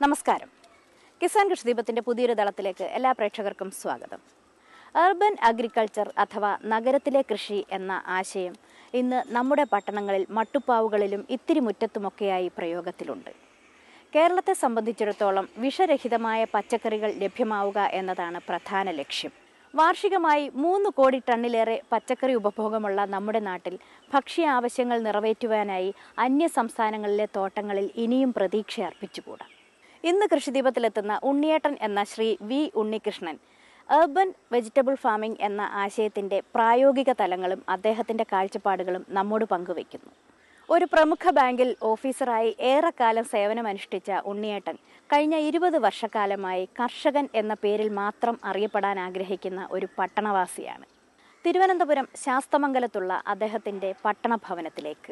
നമസ്കാരം കിസാൻ കൃഷിദീപത്തിൻ്റെ പുതിയൊരു ദളത്തിലേക്ക് എല്ലാ പ്രേക്ഷകർക്കും സ്വാഗതം അർബൻ അഗ്രികൾച്ചർ അഥവാ നഗരത്തിലെ കൃഷി എന്ന ആശയം ഇന്ന് നമ്മുടെ പട്ടണങ്ങളിൽ മട്ടുപ്പാവുകളിലും ഇത്തിരി മുറ്റത്തുമൊക്കെയായി പ്രയോഗത്തിലുണ്ട് കേരളത്തെ സംബന്ധിച്ചിടത്തോളം വിഷരഹിതമായ പച്ചക്കറികൾ ലഭ്യമാവുക എന്നതാണ് പ്രധാന ലക്ഷ്യം വാർഷികമായി മൂന്ന് കോടി ടണ്ണിലേറെ പച്ചക്കറി ഉപഭോഗമുള്ള നമ്മുടെ നാട്ടിൽ ഭക്ഷ്യ ആവശ്യങ്ങൾ നിറവേറ്റുവാനായി അന്യ സംസ്ഥാനങ്ങളിലെ തോട്ടങ്ങളിൽ ഇനിയും പ്രതീക്ഷ അർപ്പിച്ചുകൂടാ ഇന്ന് കൃഷിദീപത്തിലെത്തുന്ന ഉണ്ണിയേട്ടൻ എന്ന Shri V Unnikrishnan urban vegetable farming എന്ന ആശയത്തിൻ്റെ പ്രായോഗിക തലങ്ങളും അദ്ദേഹത്തിൻ്റെ കാഴ്ചപ്പാടുകളും നമ്മോട് പങ്കുവയ്ക്കുന്നു ഒരു പ്രമുഖ ബാങ്കിൽ ഓഫീസറായി ഏറെക്കാലം സേവനമനുഷ്ഠിച്ച ഉണ്ണിയേട്ടൻ കഴിഞ്ഞ ഇരുപത് വർഷക്കാലമായി കർഷകൻ എന്ന പേരിൽ മാത്രം അറിയപ്പെടാൻ ആഗ്രഹിക്കുന്ന ഒരു പട്ടണവാസിയാണ് തിരുവനന്തപുരം ശാസ്തമംഗലത്തുള്ള അദ്ദേഹത്തിൻ്റെ പട്ടണഭവനത്തിലേക്ക്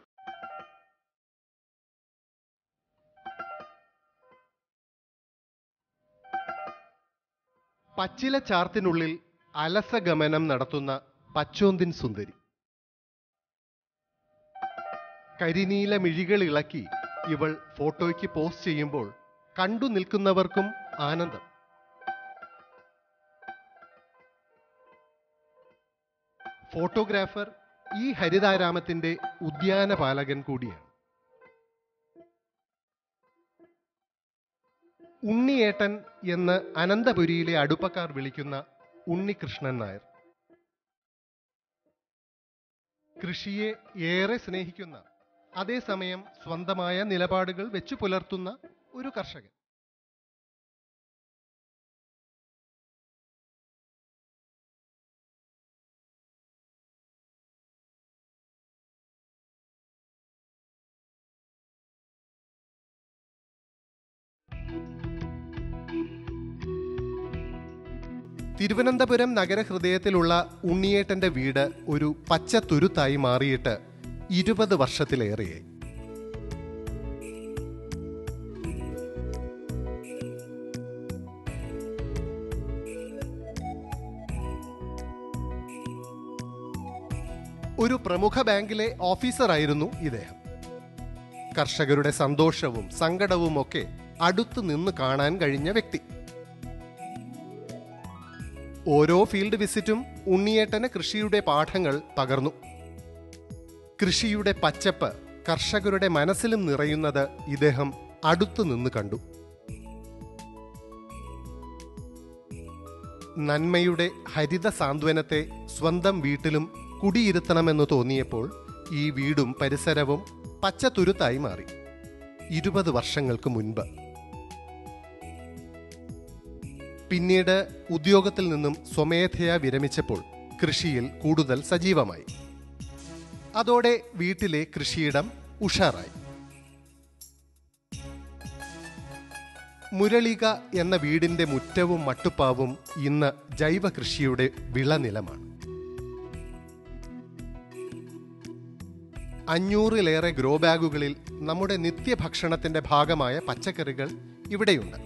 പച്ചില ചാർത്തിനുള്ളിൽ അലസഗമനം നടത്തുന്ന പച്ചോന്തിൻ സുന്ദരി കരിനീല മിഴികൾ ഇളക്കി ഇവൾ ഫോട്ടോയ്ക്ക് പോസ്റ്റ് ചെയ്യുമ്പോൾ കണ്ടു നിൽക്കുന്നവർക്കും ആനന്ദം ഫോട്ടോഗ്രാഫർ ഈ ഹരിതാരാമത്തിന്റെ ഉദ്യാനപാലകൻ കൂടിയാണ് ഉണ്ണിയേട്ടൻ എന്ന് അനന്തപുരിയിലെ അടുപ്പക്കാർ വിളിക്കുന്ന ഉണ്ണികൃഷ്ണൻ നായർ കൃഷിയെ ഏറെ സ്നേഹിക്കുന്ന അതേസമയം സ്വന്തമായ നിലപാടുകൾ വെച്ചു പുലർത്തുന്ന ഒരു കർഷകൻ തിരുവനന്തപുരം നഗരഹൃദയത്തിലുള്ള ഉണ്ണിയേട്ടന്റെ വീട് ഒരു പച്ച തുരുത്തായി മാറിയിട്ട് ഇരുപത് വർഷത്തിലേറെയായി ഒരു പ്രമുഖ ബാങ്കിലെ ഓഫീസറായിരുന്നു ഇദ്ദേഹം കർഷകരുടെ സന്തോഷവും സങ്കടവും ഒക്കെ അടുത്തു നിന്ന് കാണാൻ കഴിഞ്ഞ വ്യക്തി ഓരോ ഫീൽഡ് വിസിറ്റും ഉണ്ണിയേട്ടന് കൃഷിയുടെ പാഠങ്ങൾ പകർന്നു കൃഷിയുടെ പച്ചപ്പ് കർഷകരുടെ മനസ്സിലും നിറയുന്നത് ഇദ്ദേഹം അടുത്തു നിന്ന് കണ്ടു നന്മയുടെ ഹരിത സാന്ത്വനത്തെ സ്വന്തം വീട്ടിലും കുടിയിരുത്തണമെന്ന് തോന്നിയപ്പോൾ ഈ വീടും പരിസരവും പച്ചത്തുരുത്തായി മാറി ഇരുപത് വർഷങ്ങൾക്ക് മുൻപ് പിന്നീട് ഉദ്യോഗത്തിൽ നിന്നും സ്വമേധയാ വിരമിച്ചപ്പോൾ കൃഷിയിൽ കൂടുതൽ സജീവമായി അതോടെ വീട്ടിലെ കൃഷിയിടം ഉഷാറായി മുരളിക എന്ന വീടിന്റെ മുറ്റവും മട്ടുപ്പാവും ഇന്ന് ജൈവ കൃഷിയുടെ വിളനിലമാണ് അഞ്ഞൂറിലേറെ ഗ്രോ ബാഗുകളിൽ നമ്മുടെ നിത്യഭക്ഷണത്തിന്റെ ഭാഗമായ പച്ചക്കറികൾ ഇവിടെയുണ്ട്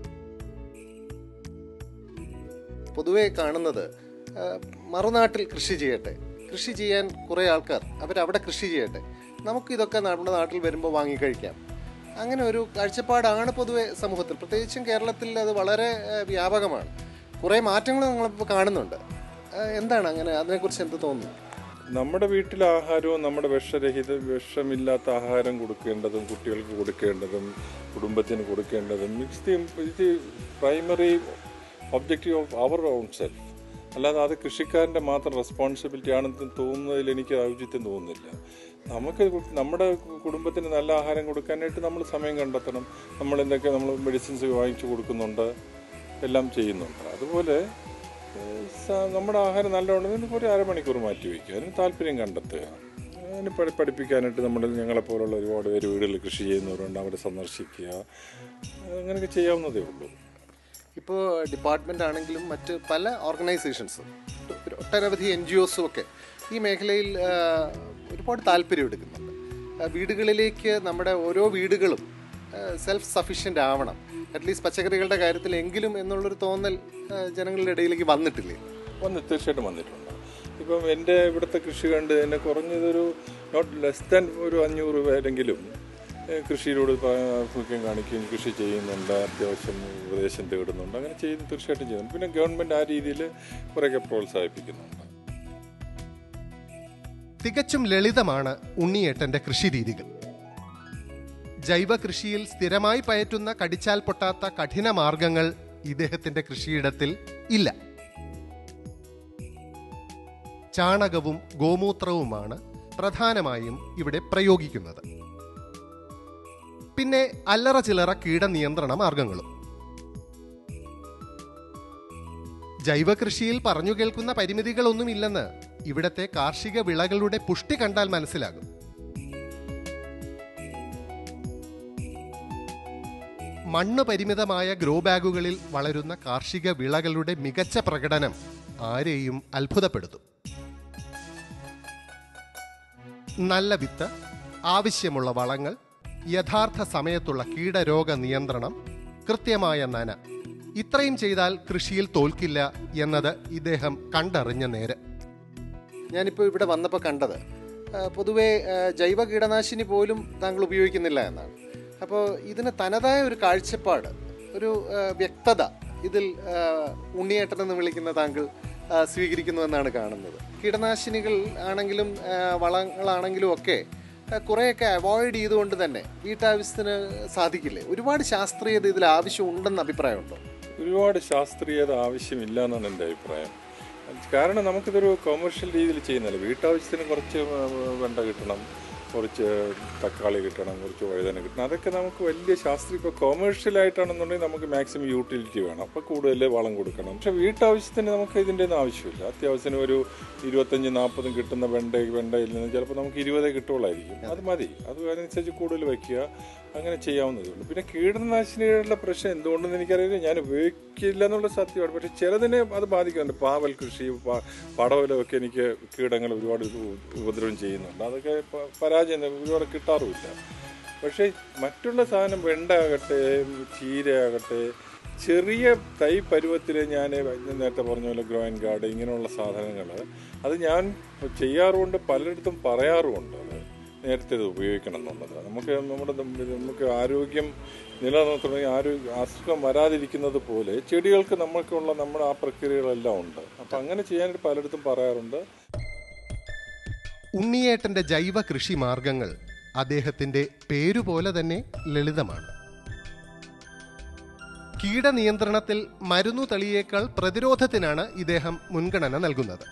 പൊതുവെ കാണുന്നത് ആ, മറുനാട്ടിൽ കൃഷി ചെയ്യട്ടെ കൃഷി ചെയ്യാൻ കുറേ ആൾക്കാർ അവരവിടെ കൃഷി ചെയ്യട്ടെ നമുക്കിതൊക്കെ നമ്മുടെ നാട്ടിൽ വരുമ്പോൾ വാങ്ങിക്കഴിക്കാം അങ്ങനെ ഒരു കാഴ്ചപ്പാടാണ് പൊതുവെ സമൂഹത്തിൽ പ്രത്യേകിച്ചും കേരളത്തിൽ അത് വളരെ ആ, വ്യാപകമാണ് കുറേ മാറ്റങ്ങൾ നമ്മളിപ്പോൾ കാണുന്നുണ്ട് ആ, എന്താണ് അങ്ങനെ അതിനെക്കുറിച്ച് എന്ത് തോന്നുന്നു നമ്മുടെ വീട്ടിലെ ആഹാരവും നമ്മുടെ വിഷരഹിത വിഷമില്ലാത്ത ആഹാരം കൊടുക്കേണ്ടതും കുട്ടികൾക്ക് കൊടുക്കേണ്ടതും കുടുംബത്തിന് കൊടുക്കേണ്ടതും ഇറ്റ്സ് ദി ഇത് primary objective of our own self അല്ലാതെ അത് കൃഷിക്കാരൻ്റെ മാത്രം റെസ്പോൺസിബിലിറ്റി ആണെന്ന് തോന്നുന്നതിൽ എനിക്ക് ഔചിത്യം തോന്നുന്നില്ല നമുക്ക് കു- നമ്മുടെ കുടുംബത്തിന് നല്ല ആഹാരം കൊടുക്കാനായിട്ട് നമ്മൾ സമയം കണ്ടെത്തണം നമ്മൾ എന്തൊക്കെ നമ്മൾ മെഡിസിൻസ് വാങ്ങിച്ചു കൊടുക്കുന്നുണ്ട് എല്ലാം ചെയ്യുന്നുണ്ട് അതുപോലെ ഏഹ് സ- നമ്മുടെ ആഹാരം നല്ലതുണ്ടെങ്കിൽ ഒരു അരമണിക്കൂർ മാറ്റി വയ്ക്കുക അതിന് താല്പര്യം കണ്ടെത്തുക അതിന് പഠി പഠിപ്പിക്കാനായിട്ട് നമ്മൾ ഞങ്ങളെപ്പോലുള്ള ഒരുപാട് പേര് വീടുകളിൽ കൃഷി ചെയ്യുന്നവരുണ്ട് അവരെ സന്ദർശിക്കുക അങ്ങനെയൊക്കെ ചെയ്യാവുന്നതേ ഉള്ളൂ ഇപ്പോൾ ഡിപ്പാർട്ട്മെൻ്റ് ആണെങ്കിലും മറ്റ് പല ഓർഗനൈസേഷൻസും ഒട്ടനവധി എൻ ജി ഒസും ഒക്കെ ഈ മേഖലയിൽ ആ, ഒരുപാട് താല്പര്യം എടുക്കുന്നുണ്ട് ആ, വീടുകളിലേക്ക് നമ്മുടെ ഓരോ വീടുകളും സെൽഫ് സഫീഷ്യൻ്റ് ആവണം അറ്റ്ലീസ്റ്റ് പച്ചക്കറികളുടെ കാര്യത്തിൽ എങ്കിലും എന്നുള്ളൊരു തോന്നൽ ആ, ജനങ്ങളുടെ ഇടയിലേക്ക് വന്നിട്ടില്ലേ വന്ന് തീർച്ചയായിട്ടും വന്നിട്ടുണ്ട് ഇപ്പം എൻ്റെ ഇവിടുത്തെ കൃഷി കണ്ട് എന്നെ കുറഞ്ഞതൊരു നോട്ട് ലെസ് ദാൻ ഒരു അഞ്ഞൂറ് പേരെങ്കിലും ഏഹ് കൃഷിയിലൂടെ പ്രാമുഖ്യം കാണിക്കുകയും കൃഷി ചെയ്യുന്നുണ്ട് അത്യാവശ്യം ഉപദേശം തേടുന്നുണ്ട് അങ്ങനെ ചെയ്യുന്ന തീർച്ചയായിട്ടും ചെയ്യുന്നുണ്ട് പിന്നെ ഗവൺമെൻറ് ആ രീതിയിൽ കുറേയൊക്കെ പ്രോത്സാഹിപ്പിക്കുന്നുണ്ട് തികച്ചും ലളിതമാണ് ഉണ്ണിയേട്ടന്റെ കൃഷിരീതികൾ ജൈവ കൃഷിയിൽ സ്ഥിരമായി പയറ്റുന്ന കടിച്ചാൽ പൊട്ടാത്ത കഠിന മാർഗങ്ങൾ ഇദ്ദേഹത്തിന്റെ കൃഷിയിടത്തിൽ ഇല്ല ചാണകവും ഗോമൂത്രവുമാണ് പ്രധാനമായും ഇവിടെ പ്രയോഗിക്കുന്നത് പിന്നെ അല്ലറ ചില്ലറ കീടനിയന്ത്രണ മാർഗങ്ങളും ജൈവ കൃഷിയിൽ പറഞ്ഞു കേൾക്കുന്ന പരിമിതികളൊന്നുമില്ലെന്ന് ഇവിടത്തെ കാർഷിക വിളകളുടെ പുഷ്ടി കണ്ടാൽ മനസ്സിലാകും മണ്ണ് പരിമിതമായ ഗ്രോ ബാഗുകളിൽ വളരുന്ന കാർഷിക വിളകളുടെ മികച്ച പ്രകടനം ആരെയും അത്ഭുതപ്പെടുത്തും നല്ല വിത്ത് ആവശ്യമുള്ള വളങ്ങൾ യഥാർത്ഥ സമയത്തുള്ള കീടരോഗ നിയന്ത്രണം കൃത്യമായ നന ഇത്രയും ചെയ്താൽ കൃഷിയിൽ തോൽക്കില്ല എന്നത് ഇദ്ദേഹം കണ്ടറിഞ്ഞ നേര് ഞാനിപ്പോൾ ഇവിടെ വന്നപ്പോൾ കണ്ടത് ആ, പൊതുവേ ആ, ജൈവ കീടനാശിനി പോലും താങ്കൾ ഉപയോഗിക്കുന്നില്ല എന്നാണ് അപ്പോൾ ഇതിന് തനതായ ഒരു കാഴ്ചപ്പാട് ഒരു ആ, വ്യക്തത ഇതിൽ ആ, ഉണ്ണിയേട്ടൻ എന്ന് വിളിക്കുന്ന താങ്കൾ ആ, സ്വീകരിക്കുന്നു എന്നാണ് കാണുന്നത് കീടനാശിനികൾ ആണെങ്കിലും ആ, വളങ്ങളാണെങ്കിലും ഒക്കെ ആ, കുറേയൊക്കെ അവോയ്ഡ് ചെയ്തുകൊണ്ട് തന്നെ വീട്ടാവശ്യത്തിന് സാധിക്കില്ലേ ഒരുപാട് ശാസ്ത്രീയത ഇതിൽ ആവശ്യമുണ്ടെന്ന് അഭിപ്രായമുണ്ടോ ഒരുപാട് ശാസ്ത്രീയത ആവശ്യമില്ല എന്നാണ് എൻ്റെ അഭിപ്രായം കാരണം നമുക്കിതൊരു കൊമേഴ്ഷ്യൽ രീതിയിൽ ചെയ്യുന്നില്ല വീട്ടാവശ്യത്തിന് കുറച്ച് വെണ്ട കിട്ടണം കുറച്ച് തക്കാളി കിട്ടണം കുറച്ച് വഴുതന കിട്ടണം അതൊക്കെ നമുക്ക് വലിയ ശാസ്ത്രീയ ഇപ്പോൾ കൊമേഴ്ഷ്യൽ ആയിട്ടാണെന്നുണ്ടെങ്കിൽ നമുക്ക് മാക്സിമം യൂട്ടിലിറ്റി വേണം അപ്പോൾ കൂടുതൽ വളം കൊടുക്കണം പക്ഷേ വീട്ടാവശ്യത്തിന് നമുക്ക് ഇതിൻ്റെ ഒന്നും ആവശ്യമില്ല അത്യാവശ്യത്തിന് ഒരു ഇരുപത്തഞ്ച് നാൽപ്പതും കിട്ടുന്ന വെണ്ട വെണ്ടയിൽ നിന്ന് ചിലപ്പോൾ നമുക്ക് ഇരുപതേ കിട്ടുള്ളായിരിക്കും അത് മതി അത് അതിനനുസരിച്ച് കൂടുതൽ വയ്ക്കുക അങ്ങനെ ചെയ്യാവുന്നതേ ഉള്ളൂ പിന്നെ കീടനാശിനികളുടെ പ്രശ്നം എന്തുകൊണ്ടെന്ന് എനിക്കറിയില്ല ഞാൻ ഉപയോഗിക്കില്ല എന്നുള്ള സത്യമാണ് പക്ഷേ ചിലതിനെ അത് ബാധിക്കുന്നുണ്ട് പാവൽ കൃഷി പ- പടവലമൊക്കെ എനിക്ക് കീടങ്ങൾ ഒരുപാട് ഉപ- ഉപദ്രവം ചെയ്യുന്നുണ്ട് അതൊക്കെ പ- പരാജയം തന്നെ ഒരുപാട് കിട്ടാറുമില്ല പക്ഷേ മറ്റുള്ള സാധനം വെണ്ട ആകട്ടെ ചീരയാകട്ടെ ചെറിയ തൈ പരുവത്തിൽ ഞാൻ നേരത്തെ പറഞ്ഞ പോലെ ഗ്രോയിൻ ഗാർഡ് ഇങ്ങനെയുള്ള സാധനങ്ങൾ അത് ഞാൻ ചെയ്യാറുമുണ്ട് പലയിടത്തും പറയാറുമുണ്ട് അത് നേരത്തെ ഇത് ഉപയോഗിക്കണം എന്നുള്ളത് നമുക്ക് നമ്മുടെ ദം- നമുക്ക് ആരോഗ്യം നിലനിർത്തണമെങ്കിൽ ആരോഗ്യ അസുഖം വരാതിരിക്കുന്നത് പോലെ ചെടികൾക്ക് നമുക്കുള്ള നമ്മുടെ ആ പ്രക്രിയകളെല്ലാം ഉണ്ട് അപ്പം അങ്ങനെ ചെയ്യാനായിട്ട് പലയിടത്തും പറയാറുണ്ട് ഉണ്ണിയേട്ടന്റെ ജൈവ കൃഷി മാർഗങ്ങൾ അദ്ദേഹത്തിന്റെ പേരുപോലെ തന്നെ ലളിതമാണ് കീടനിയന്ത്രണത്തിൽ മരുന്നു തളിയേക്കാൾ പ്രതിരോധത്തിനാണ് ഇദ്ദേഹം മുൻഗണന നൽകുന്നത്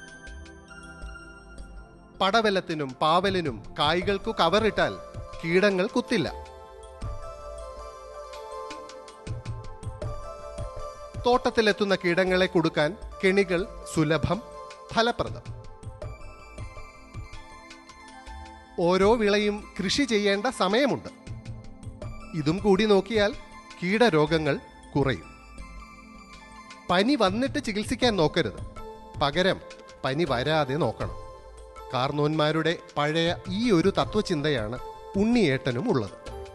പടവലത്തിനും പാവലിനും കായ്കൾക്കു കവറിട്ടാൽ കീടങ്ങൾ കുത്തില്ല തോട്ടത്തിലെത്തുന്ന കീടങ്ങളെ കൊടുക്കാൻ കെണികൾ സുലഭം ഫലപ്രദം ഓരോ വിളയും കൃഷി ചെയ്യേണ്ട സമയമുണ്ട് ഇതും കൂടി നോക്കിയാൽ കീടരോഗങ്ങൾ കുറയും പനി വന്നിട്ട് ചികിത്സിക്കാൻ നോക്കരുത് പകരം പനി വരാതെ നോക്കണം കാർന്നോന്മാരുടെ പഴയ ഈ ഒരു തത്വചിന്തയാണ് ഉണ്ണിയേട്ടനും ഉള്ളത്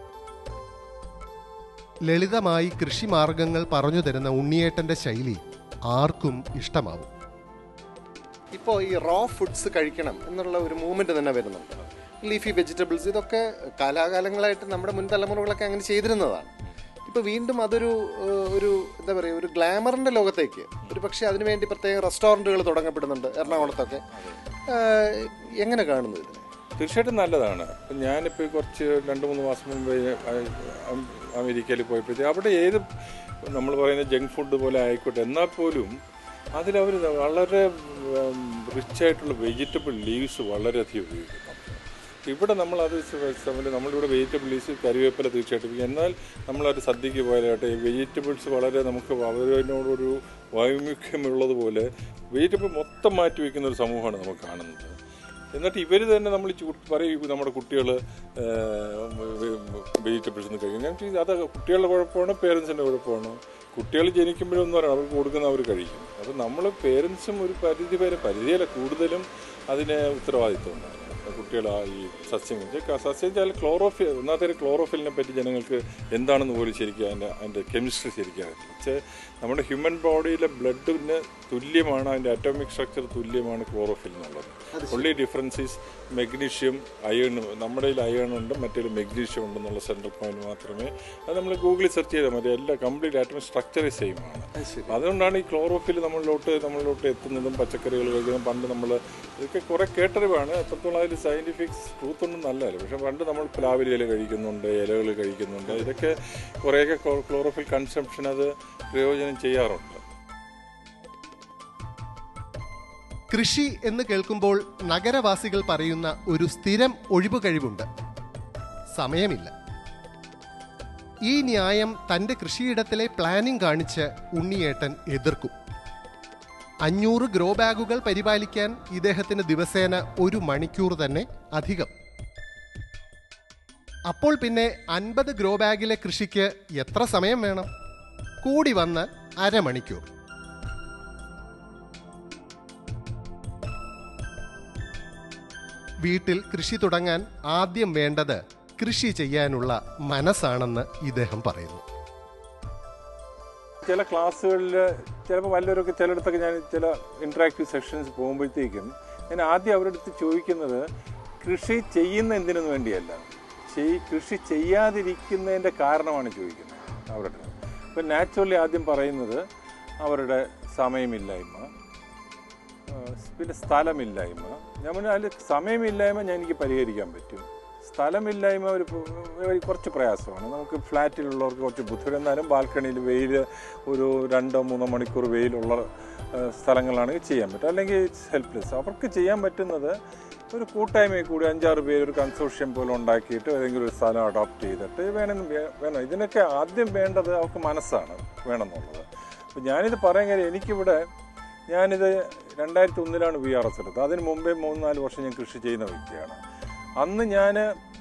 ലളിതമായി കൃഷിമാർഗങ്ങൾ പറഞ്ഞു തരുന്ന ഉണ്ണിയേട്ടന്റെ ശൈലി ആർക്കും ഇഷ്ടമാവും ഇപ്പോൾ ഈ റോ ഫുഡ്സ് കഴിക്കണം എന്നുള്ള ഒരു മൂവ്മെന്റ് തന്നെ വരുന്നുണ്ട് ലീഫി വെജിറ്റബിൾസ് ഇതൊക്കെ കാലാകാലങ്ങളായിട്ട് നമ്മുടെ മുൻ തലമുറകളൊക്കെ അങ്ങനെ ചെയ്തിരുന്നതാണ് ഇപ്പോൾ വീണ്ടും അതൊരു ഏഹ്, ഒരു എന്താ പറയുക ഒരു ഗ്ലാമറിന്റെ ലോകത്തേക്ക് ഒരു പക്ഷേ അതിനുവേണ്ടി പ്രത്യേക റെസ്റ്റോറൻറ്റുകൾ തുടങ്ങപ്പെടുന്നുണ്ട് എറണാകുളത്തൊക്കെ ഏഹ്, എങ്ങനെ കാണുന്നു ഇതിനെ തീർച്ചയായിട്ടും നല്ലതാണ് ഇപ്പം ഞാനിപ്പോൾ കുറച്ച് രണ്ട് മൂന്ന് മാസം മുമ്പ് അ- അം- അമേരിക്കയിൽ പോയപ്പോഴത്തേക്ക് അവിടെ ഏത് നമ്മൾ പറയുന്ന ജങ്ക് ഫുഡ് പോലെ ആയിക്കോട്ടെ എന്നാൽ പോലും അതിലവർ വളരെ റിച്ച് ആയിട്ടുള്ള വെജിറ്റബിൾ ലീവ്സ് വളരെയധികം ഉപയോഗിക്കുന്നുണ്ട് ഇവിടെ നമ്മൾ അത് സമയം നമ്മളിവിടെ വെജിറ്റബിൾ ലീവ്സ് കറിവേപ്പില തീർച്ചയായിട്ടും ഉപയോഗിക്കും. എന്നാൽ നമ്മളൊരു സദ്യക്ക് പോയാലായിട്ട് ഈ വെജിറ്റബിൾസ് വളരെ നമുക്ക് അവരോടൊരു വൈമുഖ്യമുള്ളതുപോലെ വെജിറ്റബിൾ മൊത്തം മാറ്റി വയ്ക്കുന്ന ഒരു സമൂഹമാണ് നമുക്ക് കാണുന്നത് എന്നിട്ട് ഇവർ തന്നെ നമ്മൾ പറയും നമ്മുടെ കുട്ടികൾ വെജിറ്റബിൾസ് ഒന്നും കഴിക്കും ഞാൻ ചോദിച്ചു, അത് കുട്ടികളുടെ കുഴപ്പമാണോ പേരൻസിൻ്റെ കുഴപ്പമാണോ കുട്ടികൾ ജനിക്കുമ്പോഴൊന്നും പറയാം അവർക്ക് കൊടുക്കുന്ന അവർ കഴിക്കും അപ്പോൾ നമ്മൾ പേരൻസും ഒരു പരിധി വരെ പരിധിയല്ല കൂടുതലും അതിന് ഉത്തരവാദിത്വം ഉണ്ടാകും കുട്ടികൾ ആ ഈ സസ്യം വെച്ച് സസ്യം വെച്ചാൽ ക്ലോറോഫിൽ ഒന്നാമത്തെ ഒരു ക്ലോറോഫിലിനെ പറ്റി ജനങ്ങൾക്ക് എന്താണെന്ന് പോലും ശരിക്കും അതിൻ്റെ അതിൻ്റെ കെമിസ്ട്രി ശരിക്കും അറിയത്തില്ല പക്ഷേ നമ്മുടെ ഹ്യൂമൻ ബോഡിയിലെ ബ്ലഡിന് തുല്യമാണ് അതിൻ്റെ അറ്റോമിക് സ്ട്രക്ചർ തുല്യമാണ് ക്ലോറോഫിൽ എന്നുള്ളത് only difference is magnesium iron നമ്മുടെ കയ്യിൽ അയൺ ഉണ്ട് മറ്റേ മെഗ്നീഷ്യം ഉണ്ടെന്നുള്ള സെൻട്രൽ പോയിന്റ് മാത്രമേ അത് നമ്മൾ ഗൂഗിളിൽ സെർച്ച് ചെയ്താൽ മതി എല്ലാ കംപ്ലീറ്റ് ആറ്റോമിക് സ്ട്രക്ചർ സെയിം ആണ് അതുകൊണ്ടാണ് ഈ ക്ലോറോഫിൽ നമ്മളിലോട്ട് നമ്മളിലോട്ട് എത്തുന്നതും പച്ചക്കറികൾ കഴിക്കുന്നതും പണ്ട് നമ്മൾ ഇതൊക്കെ കുറെ കേട്ടറിവാണ് എത്രത്തോളം അതിൽ സയന്റിഫിക് ട്രൂത്ത് ഒന്നും നല്ലതല്ല പക്ഷെ പണ്ട് നമ്മൾ പ്ലാവില ഇല കഴിക്കുന്നുണ്ട് ഇലകൾ കഴിക്കുന്നുണ്ട് ഇതൊക്കെ കുറേയൊക്കെ ക്ലോറോഫിൽ കൺസംഷൻ അത് പ്രയോജനം ചെയ്യാറുണ്ട് കൃഷി എന്ന് കേൾക്കുമ്പോൾ നഗരവാസികൾ പറയുന്ന ഒരു സ്ഥിരം ഒഴിവ് കഴിവുണ്ട് സമയമില്ല ഈ ന്യായം തന്റെ കൃഷിയിടത്തിലെ പ്ലാനിംഗ് കാണിച്ച് ഉണ്ണിയേട്ടൻ എതിർക്കും അഞ്ഞൂറ് ഗ്രോ ബാഗുകൾ പരിപാലിക്കാൻ ഇദ്ദേഹത്തിന് ദിവസേന ഒരു മണിക്കൂർ തന്നെ അധികം അപ്പോൾ പിന്നെ അൻപത് ഗ്രോ ബാഗിലെ കൃഷിക്ക് എത്ര സമയം വേണം കൂടി വന്നാൽ അരമണിക്കൂർ വീട്ടിൽ കൃഷി തുടങ്ങാൻ ആദ്യം വേണ്ടത് കൃഷി ചെയ്യാനുള്ള മനസ്സാണെന്ന് ഇദ്ദേഹം പറയുന്നു ചില ക്ലാസ്സുകളിൽ ചിലപ്പോൾ വല്ലവരൊക്കെ ചിലയിടത്തൊക്കെ ഞാൻ ചില ഇൻട്രാക്റ്റീവ് സെഷൻസ് പോകുമ്പോഴത്തേക്കും ഞാൻ ആദ്യം അവരുടെ അടുത്ത് ചോദിക്കുന്നത് കൃഷി ചെയ്യുന്ന എന്തിനു വേണ്ടിയല്ല ചെയ് കൃഷി ചെയ്യാതിരിക്കുന്നതിൻ്റെ കാരണമാണ് ചോദിക്കുന്നത് അവരുടെ ഇപ്പം നാച്ചുറലി ആദ്യം പറയുന്നത് അവരുടെ സമയമില്ലായ്മ ആ, പിന്നെ സ്ഥലമില്ലായ്മ ഞാൻ പറഞ്ഞു അതിൽ സമയമില്ലായ്മ ഞാൻ എനിക്ക് പരിഹരിക്കാൻ പറ്റും സ്ഥലമില്ലായ്മ ഒരു ഒരു കുറച്ച് പ്രയാസമാണ് നമുക്ക് ഫ്ലാറ്റിലുള്ളവർക്ക് കുറച്ച് ബുദ്ധിമുട്ട് എന്നാലും ബാൽക്കണിയിൽ വെയിൽ ഒരു രണ്ടോ മൂന്നോ മണിക്കൂർ വെയിലുള്ള ആ, സ്ഥലങ്ങളാണെങ്കിൽ ചെയ്യാൻ പറ്റും അല്ലെങ്കിൽ ഇറ്റ്സ് ഹെൽപ്ലെസ് അവർക്ക് ചെയ്യാൻ പറ്റുന്നത് ഒരു കൂട്ടായ്മയിൽ കൂടി അഞ്ചാറ് പേര് ഒരു കൺസോർഷ്യം പോലെ ഉണ്ടാക്കിയിട്ട് ഏതെങ്കിലും ഒരു സ്ഥലം അഡോപ്റ്റ് ചെയ്തിട്ട് വേണമെന്ന് വേ- വേണം ഇതിനൊക്കെ ആദ്യം വേണ്ടത് അവർക്ക് മനസ്സാണ് വേണമെന്നുള്ളത് അപ്പോൾ ഞാനിത് പറയാൻ കാര്യം എനിക്കിവിടെ ഞാനിത് രണ്ടായിരത്തി ഒന്നിലാണ് വി ആർ എസ് എടുത്തത് അതിന് മുമ്പേ മൂന്ന് നാല് വർഷം ഞാൻ കൃഷി ചെയ്യുന്ന വ്യക്തിയാണ് അന്ന് ഞാൻ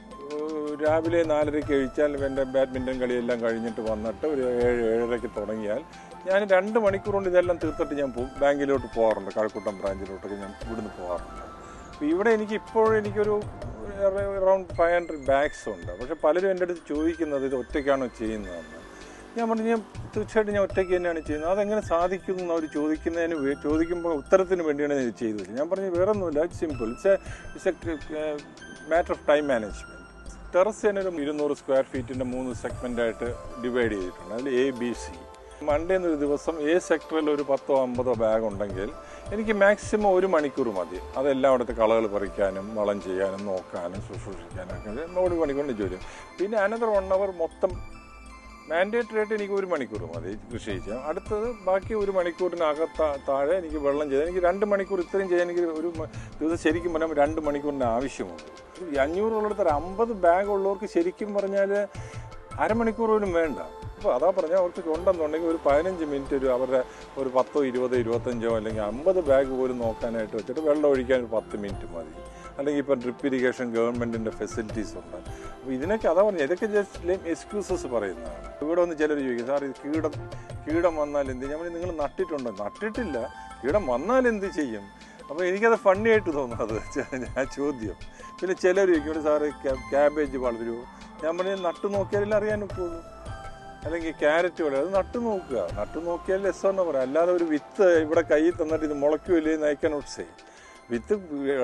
രാവിലെ നാലരയ്ക്ക് കഴിച്ചാൽ എൻ്റെ ബാഡ്മിൻ്റൺ കളിയെല്ലാം കഴിഞ്ഞിട്ട് വന്നിട്ട് ഒരു ഏഴ് ഏഴരയ്ക്ക് തുടങ്ങിയാൽ ഞാൻ രണ്ട് മണിക്കൂർ കൊണ്ട് ഇതെല്ലാം തീർത്തിട്ട് ഞാൻ പോകും ബാങ്കിലോട്ട് പോകാറുണ്ട് കഴക്കൂട്ടം ബ്രാഞ്ചിലോട്ടൊക്കെ ഞാൻ ഇവിടുന്ന് പോകാറുണ്ട് അപ്പോൾ ഇവിടെ എനിക്ക് ഇപ്പോഴും എനിക്കൊരു അറൗണ്ട് ഫൈവ് ഹൺഡ്രഡ് ബാഗ്സ് ഉണ്ട് പക്ഷെ പലരും എൻ്റെ അടുത്ത് ചോദിക്കുന്നത് ഇത് ഒറ്റയ്ക്കാണോ ചെയ്യുന്നതെന്ന് ഞാൻ പറഞ്ഞു ഞാൻ തീർച്ചയായിട്ടും ഞാൻ ഒറ്റയ്ക്ക് തന്നെയാണ് ചെയ്യുന്നത് അതെങ്ങനെ സാധിക്കുന്നു എന്ന് അവർ ചോദിക്കുന്നതിന് വേ- ചോദിക്കുമ്പോൾ ഉത്തരത്തിന് വേണ്ടിയാണ് ഞാൻ ഇത് ചെയ്തത് ഞാൻ പറഞ്ഞു വേറെ ഒന്നുമില്ല it's simple it's a it's a matter of time management terrace തന്നെ ഒരു ഇരുന്നൂറ് സ്ക്വയർ ഫീറ്റിൻ്റെ മൂന്ന് സെഗ്മെൻ്റായിട്ട് ഡിവൈഡ് ചെയ്തിട്ടുണ്ട് അതിൽ എ ബി സി മൺഡേ എന്നൊരു ദിവസം എ സെക്ടറിൽ ഒരു പത്തോ അമ്പതോ ബാഗ് ഉണ്ടെങ്കിൽ എനിക്ക് മാക്സിമം ഒരു മണിക്കൂർ മതി അതെല്ലാം അവിടുത്തെ കളകൾ പറിക്കാനും വളം ചെയ്യാനും നോക്കാനും ശുശ്രൂഷിക്കാനും ഒക്കെ ഒരു മണിക്കൂറിൻ്റെ ജോലി ചെയ്യും. പിന്നെ അനന്തർ വൺ അവർ മൊത്തം മാൻഡേറ്ററി ആയിട്ട് എനിക്ക് ഒരു മണിക്കൂർ മതി കൃഷി ചെയ്യാം അടുത്തത് ബാക്കി ഒരു മണിക്കൂറിനകത്ത് താഴെ എനിക്ക് വെള്ളം ചെയ്യാം എനിക്ക് രണ്ട് മണിക്കൂർ ഇത്രയും ചെയ്യാൻ എനിക്ക് ഒരു മ- ദിവസം ശരിക്കും പറഞ്ഞാൽ രണ്ട് മണിക്കൂറിൻ്റെ ആവശ്യമുണ്ട് ഈ അഞ്ഞൂറുള്ളിടത്ത് ഒരു അമ്പത് ബാഗ് ഉള്ളവർക്ക് ശരിക്കും പറഞ്ഞാൽ അരമണിക്കൂർ പോലും വേണ്ട അപ്പോൾ അതാ പറഞ്ഞാൽ അവർക്ക് ഉണ്ടെന്നുണ്ടെങ്കിൽ ഒരു പതിനഞ്ച് മിനിറ്റ് ഒരു അവരുടെ ഒരു പത്തോ ഇരുപതോ ഇരുപത്തഞ്ചോ അല്ലെങ്കിൽ അമ്പത് ബാഗ് പോലും നോക്കാനായിട്ട് വെച്ചിട്ട് വെള്ളം ഒഴിക്കാൻ ഒരു പത്ത് മിനിറ്റ് മതി അല്ലെങ്കിൽ ഇപ്പം ഡ്രിപ്പ് ഇറിഗേഷൻ ഗവൺമെൻറ്റിൻ്റെ ഫെസിലിറ്റീസ് ഉണ്ട് അപ്പോൾ ഇതിനൊക്കെ അതാ പറഞ്ഞത് ഇതൊക്കെ ജസ്റ്റ് എക്സ്ക്യൂസസ് പറയുന്നതാണ് ഇവിടെ ഒന്ന് ചിലർ ചോദിക്കും സാർ ഇത് കീടം കീടം വന്നാൽ എന്ത് ഞാൻ പറഞ്ഞു, നിങ്ങൾ നട്ടിട്ടുണ്ടോ നട്ടിട്ടില്ല കീടം വന്നാൽ എന്ത് ചെയ്യും അപ്പോൾ എനിക്കത് ഫണ്ണി ആയിട്ട് തോന്നും അത് ഞാൻ ചോദ്യം പിന്നെ ചിലർ ചോദിക്കും സാറ് ക്യാബേജ് വളരുമോ ഞാൻ പറഞ്ഞു നട്ടു നോക്കിയാലേ അറിയാൻ ഒക്കുള്ളൂ അല്ലെങ്കിൽ ക്യാരറ്റ് പോലെ അത് നട്ടു നോക്കുക നട്ടു നോക്കിയാൽ രസമെന്ന് പറയാം അല്ലാതെ ഒരു വിത്ത് ഇവിടെ കയ്യിൽ തന്നിട്ട് ഇത് മുളയ്ക്കൂലേ നയിക്കാൻ സേ വിത്ത്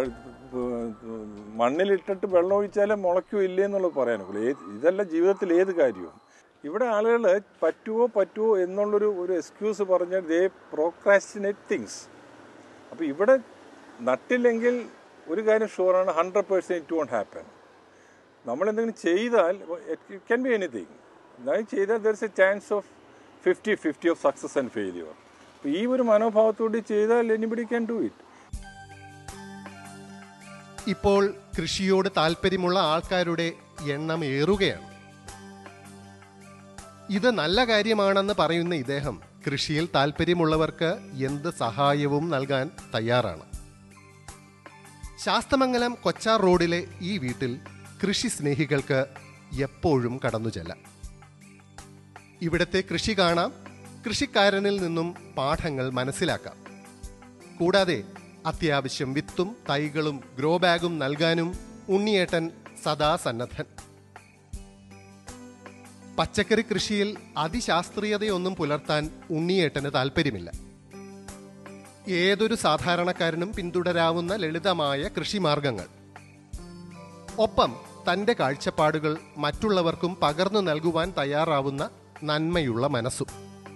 മണ്ണിലിട്ടിട്ട് വെള്ളം ഒഴിച്ചാലേ മുളയ്ക്കൂ ഇല്ലേ എന്നുള്ളത് പറയാനൊക്കുള്ളൂ ഏത് ഇതല്ല ജീവിതത്തിൽ ഏത് കാര്യവും ഇവിടെ ആളുകൾ പറ്റുമോ പറ്റുമോ എന്നുള്ളൊരു ഒരു എക്സ്ക്യൂസ് പറഞ്ഞാൽ ദേ പ്രോക്രാസ്റ്റിനേറ്റ് തിങ്സ് അപ്പോൾ ഇവിടെ നട്ടില്ലെങ്കിൽ ഒരു കാര്യം ഷുവറാണ് hundred percent it won't happen നമ്മൾ എന്തെങ്കിലും ചെയ്താൽ ഇറ്റ് ക്യാൻ ബി എനിത്തിങ് എന്നാൽ ചെയ്താൽ there is a chance of fifty fifty of success and failure അപ്പോൾ ഈ ഒരു മനോഭാവത്തോടെ ചെയ്താൽ എനിബഡി ക്യാൻ ഡു ഇറ്റ് ഇപ്പോൾ കൃഷിയോട് താല്പര്യമുള്ള ആൾക്കാരുടെ എണ്ണം ഏറുകയാണ് ഇത് നല്ല കാര്യമാണെന്ന് പറയുന്ന ഇദ്ദേഹം കൃഷിയിൽ താല്പര്യമുള്ളവർക്ക് എന്ത് സഹായവും നൽകാൻ തയ്യാറാണ് ശാസ്തമംഗലം കൊച്ചാർ റോഡിലെ ഈ വീട്ടിൽ കൃഷി സ്നേഹികൾക്ക് എപ്പോഴും കടന്നു ചെല്ലാം ഇവിടത്തെ കൃഷി കാണാം കൃഷിക്കാരനിൽ നിന്നും പാഠങ്ങൾ മനസ്സിലാക്കാം കൂടാതെ അത്യാവശ്യം വിത്തും തൈകളും ഗ്രോ ബാഗും നൽകാനും ഉണ്ണിയേട്ടൻ സദാ സന്നദ്ധൻ പച്ചക്കറി കൃഷിയിൽ അതിശാസ്ത്രീയതയൊന്നും പുലർത്താൻ ഉണ്ണിയേട്ടന് താല്പര്യമില്ല ഏതൊരു സാധാരണക്കാരനും പിന്തുടരാവുന്ന ലളിതമായ കൃഷിമാർഗങ്ങൾ ഒപ്പം തന്റെ കാഴ്ചപ്പാടുകൾ മറ്റുള്ളവർക്കും പകർന്നു നൽകുവാൻ തയ്യാറാവുന്ന നന്മയുള്ള മനസ്സും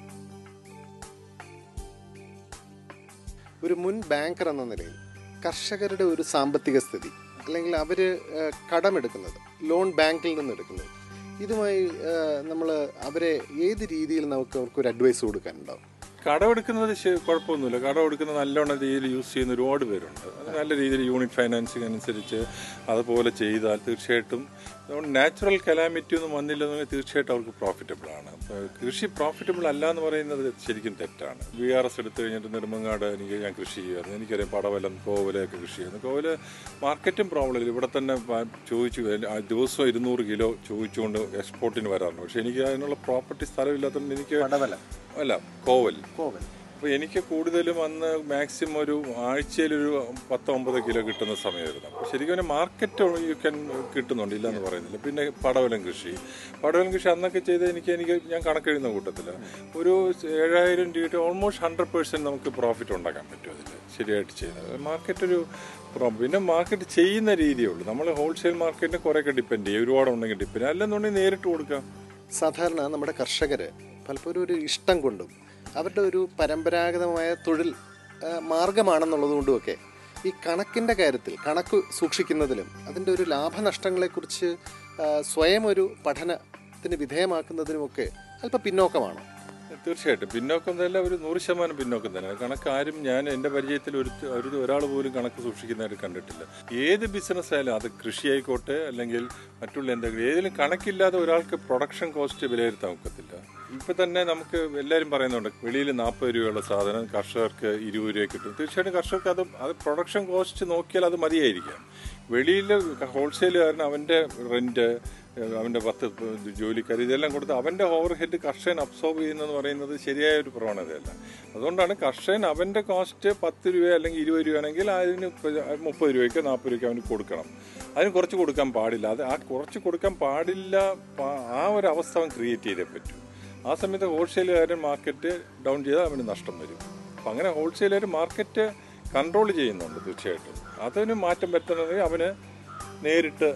ഒരു മുൻ ബാങ്കർ എന്ന നിലയിൽ കർഷകരുടെ ഒരു സാമ്പത്തിക സ്ഥിതി അല്ലെങ്കിൽ അവർ കടമെടുക്കുന്നത് ലോൺ ബാങ്കിൽ നിന്ന് എടുക്കുന്നത് ഇതുമായി നമ്മൾ അവരെ ഏത് രീതിയിൽ നമുക്ക് അവർക്ക് ഒരു അഡ്വൈസ് കൊടുക്കാനുണ്ടാവും കടമെടുക്കുന്നത് ശ- കുഴപ്പമൊന്നുമില്ല കടമെടുക്കുന്നത് നല്ലോണം രീതിയിൽ യൂസ് ചെയ്യുന്ന ഒരുപാട് പേരുണ്ട് അത് നല്ല രീതിയിൽ യൂണിറ്റ് ഫൈനാൻസിങ് അനുസരിച്ച് അതുപോലെ ചെയ്താൽ തീർച്ചയായിട്ടും അതുകൊണ്ട് നാച്ചുറൽ കലാമിറ്റി ഒന്നും വന്നില്ലെന്നുണ്ടെങ്കിൽ തീർച്ചയായിട്ടും അവർക്ക് പ്രോഫിറ്റബിൾ ആണ് അപ്പോൾ കൃഷി പ്രോഫിറ്റബിൾ അല്ല എന്ന് പറയുന്നത് ശരിക്കും തെറ്റാണ് വി ആർ എസ് എടുത്തു കഴിഞ്ഞിട്ട് നെടുമങ്ങാട് എനിക്ക് ഞാൻ കൃഷി ചെയ്യുമായിരുന്നു എനിക്കറിയാം പടവലം കോവലയൊക്കെ കൃഷി ചെയ്യുന്നു കോവല് മാർക്കറ്റും പ്രോബ്ലം ഇല്ല ഇവിടെ തന്നെ പ- ചോദിച്ചു ആ ദിവസം ഇരുന്നൂറ് കിലോ ചോദിച്ചുകൊണ്ട് എക്സ്പോർട്ടിന് വരാറുണ്ട് പക്ഷേ എനിക്ക് അതിനുള്ള പ്രോപ്പർട്ടി സ്ഥലമില്ലാത്തതുകൊണ്ട് എനിക്ക് പടവലം അല്ല കോവൽ കോവൽ അപ്പോൾ എനിക്ക് കൂടുതലും അന്ന് മാക്സിമം ഒരു ആഴ്ചയിലൊരു പത്ത് ഒമ്പത് കിലോ കിട്ടുന്ന സമയമായിരുന്നു അപ്പോൾ ശരിക്കും ഒരു മാർക്കറ്റ് യു ക്യാൻ കിട്ടുന്നുണ്ട് ഇല്ല എന്ന് പറയുന്നില്ല പിന്നെ പടവലം കൃഷി പടവലം കൃഷി അന്നൊക്കെ ചെയ്ത് എനിക്ക് എനിക്ക് ഞാൻ കണക്കെഴുതുന്ന കൂട്ടത്തിൽ ഒരു ഏഴായിരം രൂപ ഓൾമോസ്റ്റ് ഹൺഡ്രഡ് പേഴ്സൻറ്റ് നമുക്ക് പ്രോഫിറ്റ് ഉണ്ടാക്കാൻ പറ്റും അതിൽ ശരിയായിട്ട് ചെയ്താൽ മാർക്കറ്റ് ഒരു പ്രോബ്ലം പിന്നെ മാർക്കറ്റ് ചെയ്യുന്ന രീതിയേ ഉള്ളൂ നമ്മൾ ഹോൾസെയിൽ മാർക്കറ്റിനെ കുറേയൊക്കെ ഡിപ്പെൻഡ് ചെയ്യും ഒരുപാട് ഉണ്ടെങ്കിൽ ഡിപ്പെൻഡ് അല്ലെന്നുണ്ടെങ്കിൽ നേരിട്ട് കൊടുക്കാം സാധാരണ നമ്മുടെ കർഷകർ പലപ്പോഴും ഒരു ഇഷ്ടം കൊണ്ടും അവരുടെ ഒരു പരമ്പരാഗതമായ തൊഴിൽ ആ, മാർഗമാണെന്നുള്ളതുകൊണ്ടുമൊക്കെ ഈ കണക്കിൻ്റെ കാര്യത്തിൽ കണക്ക് സൂക്ഷിക്കുന്നതിലും അതിൻ്റെ ഒരു ലാഭനഷ്ടങ്ങളെക്കുറിച്ച് ആ, സ്വയം ഒരു പഠനത്തിന് വിധേയമാക്കുന്നതിനുമൊക്കെ അല്പം പിന്നോക്കമാണ് തീർച്ചയായിട്ടും പിന്നോക്കം തന്നെ ഒരു നൂറ് ശതമാനം പിന്നോക്കം തന്നെ കണക്ക് ആരും ഞാൻ എൻ്റെ പരിചയത്തിൽ ഒരു ഒരു ഒരാൾ പോലും കണക്ക് സൂക്ഷിക്കുന്നതായിട്ട് കണ്ടിട്ടില്ല ഏത് ബിസിനസ് ആയാലും അത് കൃഷി ആയിക്കോട്ടെ അല്ലെങ്കിൽ മറ്റുള്ള എന്തെങ്കിലും ഏതെങ്കിലും കണക്കില്ലാതെ ഒരാൾക്ക് പ്രൊഡക്ഷൻ കോസ്റ്റ് വിലയിരുത്താൻ ഒക്കത്തില്ല ഇപ്പൊ തന്നെ നമുക്ക് എല്ലാവരും പറയുന്നുണ്ട് വെളിയിൽ നാൽപ്പത് രൂപയുള്ള സാധനം കർഷകർക്ക് ഇരുപത് രൂപ കിട്ടും തീർച്ചയായിട്ടും കർഷകർക്ക് അത് അത് പ്രൊഡക്ഷൻ കോസ്റ്റ് നോക്കിയാൽ അത് മതിയായിരിക്കാം വെളിയിൽ ഹോൾസെയിലുകാരന് അവൻ്റെ റെന്റ് അവൻ്റെ പത്ത് ജോലിക്കാർ ഇതെല്ലാം കൊടുത്ത് അവൻ്റെ ഓവർ ഹെഡ് കർഷകൻ അബ്സോർബ് ചെയ്യുന്നതെന്ന് പറയുന്നത് ശരിയായ ഒരു പ്രവണതയല്ല അതുകൊണ്ടാണ് കർഷകൻ അവൻ്റെ കോസ്റ്റ് പത്ത് രൂപ അല്ലെങ്കിൽ ഇരുപത് രൂപയാണെങ്കിൽ അതിന് ഇപ്പൊ മുപ്പത് രൂപയ്ക്കോ നാൽപ്പത് രൂപയ്ക്കോ അവന് കൊടുക്കണം അതിന് കുറച്ച് കൊടുക്കാൻ പാടില്ല അത് ആ കുറച്ച് കൊടുക്കാൻ പാടില്ല പാ- ആ ഒരു അവസ്ഥ അവൻ ക്രിയേറ്റ് ചെയ്തേ പറ്റൂ ആ സമയത്ത് ഹോൾസെയിലുകാരൻ മാർക്കറ്റ് ഡൗൺ ചെയ്താൽ അവന് നഷ്ടം വരും അപ്പം അങ്ങനെ ഹോൾസെയിലുകാർ മാർക്കറ്റ് കൺട്രോൾ ചെയ്യുന്നുണ്ട് തീർച്ചയായിട്ടും അതിന് മാറ്റം പറ്റുന്നതെങ്കിൽ അവന് നേരിട്ട്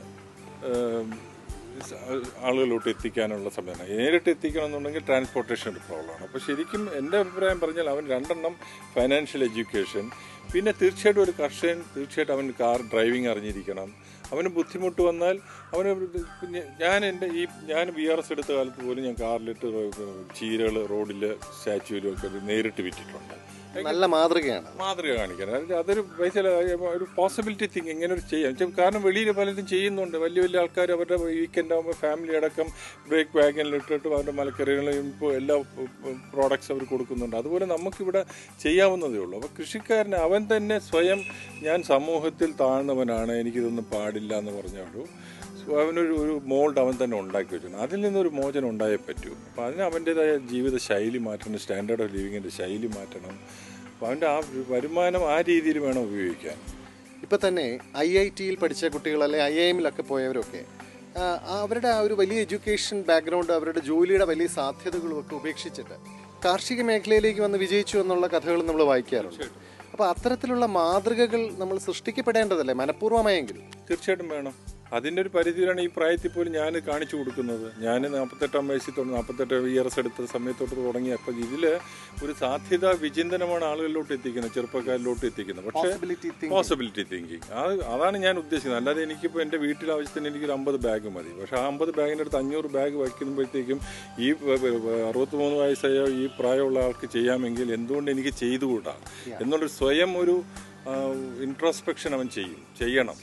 ഏം, സ- ആളുകളിലോട്ട് എത്തിക്കാനുള്ള സംവിധാനം നേരിട്ട് എത്തിക്കണം എന്നുണ്ടെങ്കിൽ ട്രാൻസ്പോർട്ടേഷൻ ഒരു പ്രോബ്ലമാണ് അപ്പോൾ ശരിക്കും എൻ്റെ അഭിപ്രായം പറഞ്ഞാൽ അവൻ രണ്ടെണ്ണം ഫൈനാൻഷ്യൽ എഡ്യൂക്കേഷൻ പിന്നെ തീർച്ചയായിട്ടും ഒരു കർഷകൻ തീർച്ചയായിട്ടും അവൻ കാർ ഡ്രൈവിംഗ് അറിഞ്ഞിരിക്കണം അവന് ബുദ്ധിമുട്ട് വന്നാൽ അവന് പിന്നെ ഞാൻ എൻ്റെ ഈ ഞാൻ ബി ആർ എസ് എടുത്ത കാലത്ത് പോലും ഞാൻ കാറിലിട്ട് ചീരകൾ റോഡിൽ സ്റ്റാച്യൂലും ഒക്കെ നേരിട്ട് വിറ്റിട്ടുണ്ട് നല്ല മാതൃകയാണ് മാതൃക കാണിക്കാൻ അതായത് അതൊരു ബേസിൽ ഒരു പോസിബിലിറ്റി തിങ് ഇങ്ങനെ ഒരു ചെയ്യാം ചെ- കാരണം വെളിയിൽ പലരും ചെയ്യുന്നുണ്ട് വലിയ വലിയ ആൾക്കാർ അവരുടെ വീക്കെൻഡ് ആകുമ്പോൾ ഫാമിലി അടക്കം ബ്രേക്ക് വാഗനിൽ ഇട്ടിട്ട് അവരുടെ മലക്കറികളും ഇപ്പോൾ എല്ലാ പ്രോഡക്ട്സ് അവർ കൊടുക്കുന്നുണ്ട് അതുപോലെ നമുക്കിവിടെ ചെയ്യാവുന്നതേ ഉള്ളൂ അപ്പോൾ കൃഷിക്കാരന് അവൻ തന്നെ സ്വയം ഞാൻ സമൂഹത്തിൽ താഴ്ന്നവനാണ് എനിക്കിതൊന്നും പാടില്ല എന്ന് പറഞ്ഞോളൂ അവനൊരു ഒരു മോൾഡ് അവൻ തന്നെ ഉണ്ടാക്കി വെച്ചിട്ടുണ്ട് അതിൽ നിന്നൊരു മോചനം ഉണ്ടായേ പറ്റൂ അപ്പോൾ അതിന് അവൻ്റെതായ ജീവിത ശൈലി മാറ്റണം സ്റ്റാൻഡേർഡ് ഓഫ് ലിവിങ്ങിൻ്റെ ശൈലി മാറ്റണം അപ്പോൾ അവൻ്റെ ആ വരുമാനം ആ രീതിയിൽ വേണം ഉപയോഗിക്കാൻ ഇപ്പൊ തന്നെ ഐ ഐ ടിയിൽ പഠിച്ച കുട്ടികൾ അല്ലെ ഐ ഐ എമ്മിലൊക്കെ പോയവരൊക്കെ ആ, ആ അവരുടെ ആ ഒരു വലിയ എഡ്യൂക്കേഷൻ ബാക്ക്ഗ്രൗണ്ട് അവരുടെ ജോലിയുടെ വലിയ സാധ്യതകളും ഒക്കെ ഉപേക്ഷിച്ചിട്ട് കാർഷിക മേഖലയിലേക്ക് വന്ന് വിജയിച്ചു എന്നുള്ള കഥകൾ നമ്മൾ വായിക്കാറുണ്ട് അപ്പൊ അത്തരത്തിലുള്ള മാതൃകകൾ നമ്മൾ സൃഷ്ടിക്കപ്പെടേണ്ടതല്ലേ മനഃപൂർവ്വമായെങ്കിലും തീർച്ചയായിട്ടും വേണം അതിൻ്റെ ഒരു പരിധിയിലാണ് ഈ പ്രായത്തിൽ പോലും ഞാൻ കാണിച്ചു കൊടുക്കുന്നത് ഞാൻ നാൽപ്പത്തെട്ടാം വയസ്സിൽ തൊട്ട് നാൽപ്പത്തെട്ട് ഇയർസ് എടുത്ത സമയത്തോട്ട് തുടങ്ങി അപ്പോൾ ഇതിൽ ഒരു സാധ്യത വിചിന്തനമാണ് ആളുകളിലോട്ട് എത്തിക്കുന്നത് ചെറുപ്പക്കാരിലോട്ട് എത്തിക്കുന്നത് പക്ഷേ Possibility thinking. പോസിബിലിറ്റി തിങ്കിങ് അത് അതാണ് ഞാൻ ഉദ്ദേശിക്കുന്നത് അല്ലാതെ എനിക്കിപ്പോൾ എൻ്റെ വീട്ടിലെ ആവശ്യത്തിന് എനിക്കൊരു അമ്പത് ബാഗ് മതി പക്ഷേ ആ അമ്പത് ബാഗിൻ്റെ അടുത്ത് അഞ്ഞൂറ് ബാഗ് വയ്ക്കുമ്പോഴത്തേക്കും ഈ അറുപത്തിമൂന്ന് വയസ്സായ ഈ പ്രായമുള്ള ആൾക്ക് ചെയ്യാമെങ്കിൽ എന്തുകൊണ്ട് എനിക്ക് ചെയ്തുകൂടാ എന്നുള്ളൊരു സ്വയം ഒരു ഇൻട്രോസ്പെക്ഷൻ അവൻ ചെയ്യും ചെയ്യണം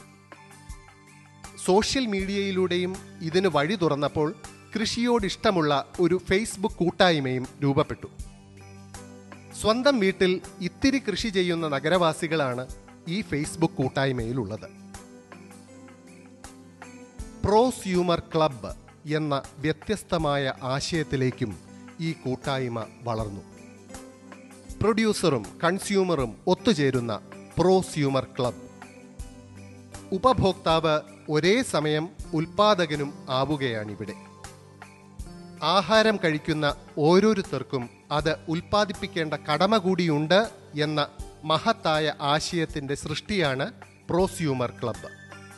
സോഷ്യൽ മീഡിയയിലൂടെയും ഇതിന് വഴി തുറന്നപ്പോൾ കൃഷിയോടിഷ്ടമുള്ള ഒരു ഫേസ്ബുക്ക് കൂട്ടായ്മയും രൂപപ്പെട്ടു സ്വന്തം വീട്ടിൽ ഇത്തിരി കൃഷി ചെയ്യുന്ന നഗരവാസികളാണ് ഈ ഫേസ്ബുക്ക് കൂട്ടായ്മയിലുള്ളത് പ്രോസ്യൂമർ ക്ലബ്ബ് എന്ന വ്യത്യസ്തമായ ആശയത്തിലേക്കും ഈ കൂട്ടായ്മ വളർന്നു പ്രൊഡ്യൂസറും കൺസ്യൂമറും ഒത്തുചേരുന്ന പ്രോസ്യൂമർ ക്ലബ് ഉപഭോക്താവ് ഒരേ സമയം ഉൽപാദകനും ആവുകയാണിവിടെ ആഹാരം കഴിക്കുന്ന ഓരോരുത്തർക്കും അത് ഉൽപ്പാദിപ്പിക്കേണ്ട കടമ കൂടിയുണ്ട് എന്ന മഹത്തായ ആശയത്തിന്റെ സൃഷ്ടിയാണ് പ്രോസ്യൂമർ ക്ലബ്ബ്